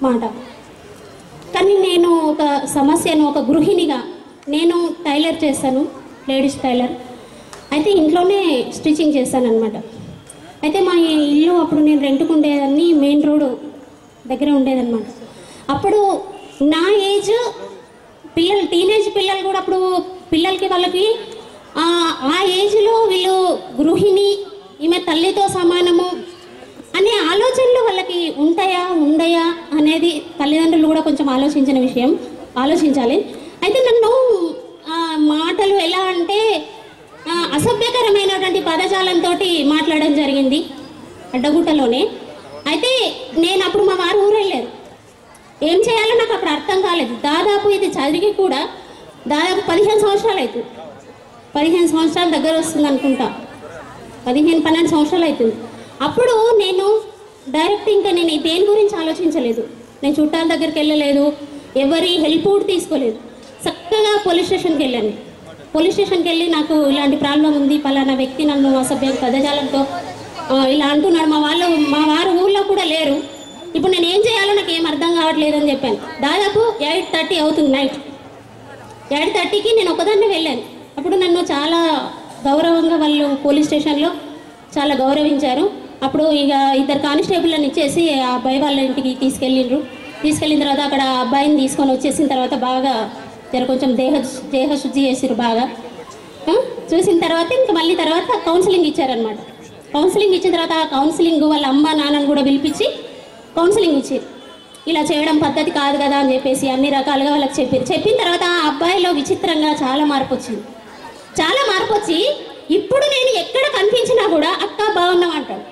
మాట కానీ నేను ఒక సమస్యను ఒక గృహిణిగా నేను టైలర్ చేస్తాను లేడీస్ టైలర్ అయితే ఇంట్లోనే స్టిచ్చింగ్ చేస్తాను అనమాట అయితే మా ఇల్లు అప్పుడు నేను రెంట్కు ఉండేదాన్ని మెయిన్ రోడ్ దగ్గర ఉండేదన్నమాట అప్పుడు నా ఏజ్ పిల్లలు టీనేజ్ పిల్లలు కూడా అప్పుడు పిల్లలకి వాళ్ళకి ఆ ఆ ఏజ్లో వీళ్ళు గృహిణి ఈమె తల్లితో సమానము అనే ఆలోచనలు వాళ్ళకి ఉంటాయా ఉండయా అనేది తల్లిదండ్రులు కూడా కొంచెం ఆలోచించిన విషయం ఆలోచించాలి అయితే నన్ను ఆ, మాటలు ఎలా అంటే ఆ, అసభ్యకరమైనటువంటి పదజాలంతో మాట్లాడడం జరిగింది అడ్డగుట్టలోనే అయితే నేను అప్పుడు మా వారు ఊరు వెళ్ళారు ఏం చేయాలో నాకు అప్పుడు అర్థం కాలేదు దాదాపు ఇది చదివి కూడా దాదాపు పదిహేను సంవత్సరాలు అవుతుంది పదిహేను సంవత్సరాల దగ్గర వస్తుంది అనుకుంటా పదిహేను పన్నెండు సంవత్సరాలు అవుతుంది అప్పుడు నేను డైరెక్ట్ ఇంకా నేను దేని గురించి ఆలోచించలేదు నేను చుట్టాల దగ్గరికి వెళ్ళలేదు ఎవరి హెల్ప్ కూడా తీసుకోలేదు చక్కగా పోలీస్ స్టేషన్కి వెళ్ళాను పోలీస్ స్టేషన్కి వెళ్ళి నాకు ఇలాంటి ప్రాబ్లం ఉంది పలానా వ్యక్తి నన్ను అసభ్య పదజాలంతో ఆ, ఇలా అంటున్నాడు మా వాళ్ళు మా వారు ఊళ్ళో కూడా లేరు ఇప్పుడు నేను ఏం చేయాలో నాకు ఏం అర్థం కావట్లేదు అని చెప్పాను దాదాపు ఎయిట్ థర్టీ అవుతుంది నైట్ ఎయిట్ థర్టీకి నేను ఒకదాన్ని వెళ్ళాను అప్పుడు నన్ను చాలా గౌరవంగా వాళ్ళు పోలీస్ స్టేషన్లో చాలా గౌరవించారు అప్పుడు ఇక ఇద్దరు కానిస్టేబుల్ని ఇచ్చేసి ఆ అబ్బాయి వాళ్ళ ఇంటికి తీసుకెళ్ళిండ్రు తీసుకెళ్ళిన తర్వాత అక్కడ ఆ అబ్బాయిని తీసుకొని వచ్చేసిన తర్వాత బాగా జర కొంచెం దేహ దేహ శుద్ధి చేసిరు బాగా ఆ, చూసిన తర్వాత ఇంకా మళ్ళీ తర్వాత కౌన్సిలింగ్ ఇచ్చారనమాట కౌన్సిలింగ్ ఇచ్చిన తర్వాత ఆ కౌన్సిలింగ్ వాళ్ళ అమ్మ నాన్నని కూడా పిలిపించి కౌన్సిలింగ్ ఇచ్చారు ఇలా చేయడం పద్ధతి కాదు కదా అని చెప్పేసి అన్ని రకాలుగా వాళ్ళకి చెప్పారు చెప్పిన తర్వాత ఆ అబ్బాయిలో విచిత్రంగా చాలా మార్పు వచ్చింది చాలా మార్పు వచ్చి ఇప్పుడు నేను ఎక్కడ కనిపించినా కూడా అక్క బాగున్నాం అంటాడు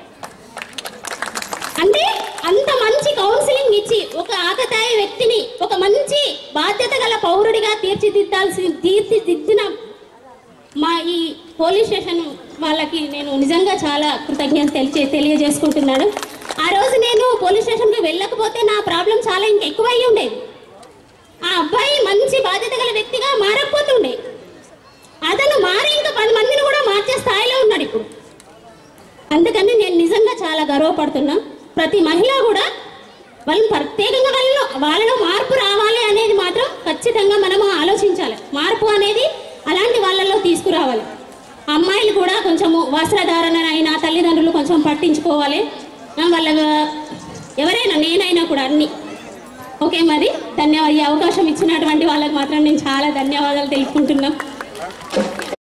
అంటే అంత మంచి కౌన్సిలింగ్ ఇచ్చి ఒక ఆకతాయి వ్యక్తిని ఒక మంచి బాధ్యత గల పౌరుడిగా తీర్చిదిద్దాల్సి తీర్చిదిద్దిన మా ఈ పోలీస్ స్టేషన్ వాళ్ళకి నేను నిజంగా చాలా కృతజ్ఞత తెలియ తెలియజేసుకుంటున్నాను ఆ రోజు నేను పోలీస్ స్టేషన్కి వెళ్ళకపోతే నా ప్రాబ్లం చాలా ఇంకా ఎక్కువై ఉండేది ఆ అబ్బాయి మంచి బాధ్యత గల వ్యక్తిగా మారకపోతుండే అతను మారి ఇంకా పది మందిని కూడా మార్చే స్థాయిలో ఉన్నాడు ఇప్పుడు అందుకని నేను నిజంగా చాలా గర్వపడుతున్నా ప్రతి మహిళ కూడా వాళ్ళు ప్రత్యేకంగా వాళ్ళలో వాళ్ళలో మార్పు రావాలి అనేది మాత్రం ఖచ్చితంగా మనము ఆలోచించాలి మార్పు అనేది అలాంటి వాళ్ళలో తీసుకురావాలి అమ్మాయిలు కూడా కొంచెము వస్త్రధారణ అయినా తల్లిదండ్రులు కొంచెం పట్టించుకోవాలి ఆ, వాళ్ళ ఎవరైనా నేనైనా కూడా అన్ని ఓకే మరి ధన్యవాద ఈ అవకాశం ఇచ్చినటువంటి వాళ్ళకి మాత్రం నేను చాలా ధన్యవాదాలు తెలుపుకుంటున్నాం